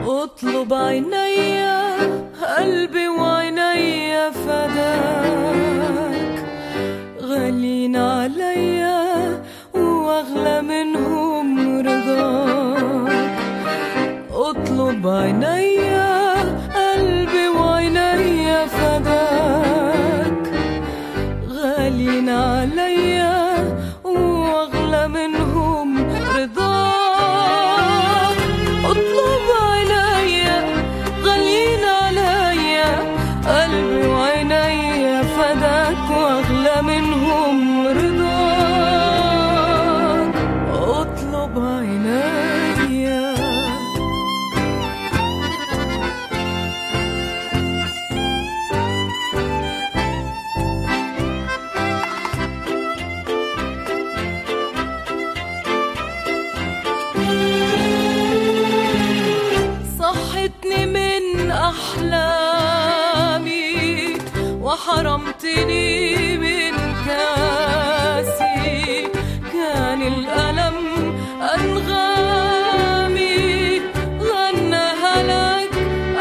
اطلب عيني قلبي وعيني فداك غالين عليا واغلى منهم رضاك اطلب عيني قلبي وعيني فداك غالين عليا واغلى منهم رضاك اطلب عينيا غالين عليا قلبي وعينيا فداك واغلى منهم رضاك اطلب عينيا صحتني من أحلامي وحرمتني من كاسي كان الألم أنغامي غناها لك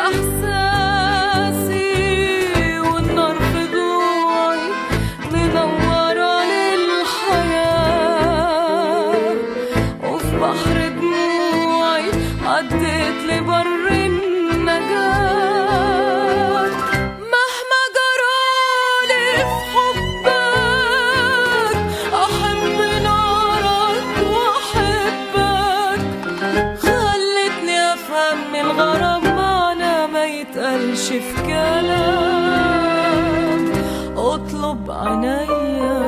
إحساسي والنار في ضوعي منورة للحياة وفي بحر دموعي عديت لبر النجاة مهما جرالي في حبك أحب نارك وأحبك خلتني أفهم من الغرام معنى ما يتقالش في كلام اطلب عينيا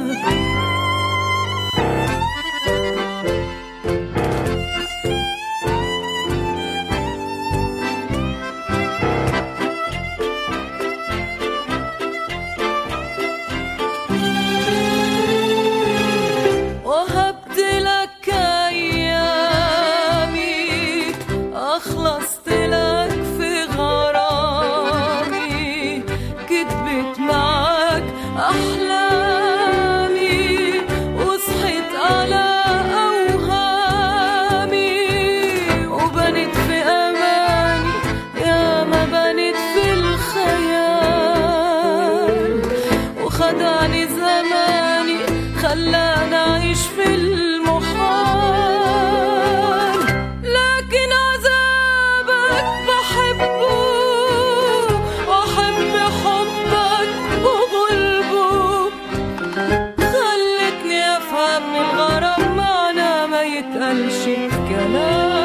وهبت لك ايامي اخلصت لك في غرامي كتبت معاك احلامي وصحيت على اوهامي وبنت في اماني يا ما بنت في الخيال وخدعني زماني خلاني أعيش في المحال لكن عذابك بحبه وأحب حبك وغلبه خلتني أفهم من الغرام معنى ما يتقالش في كلام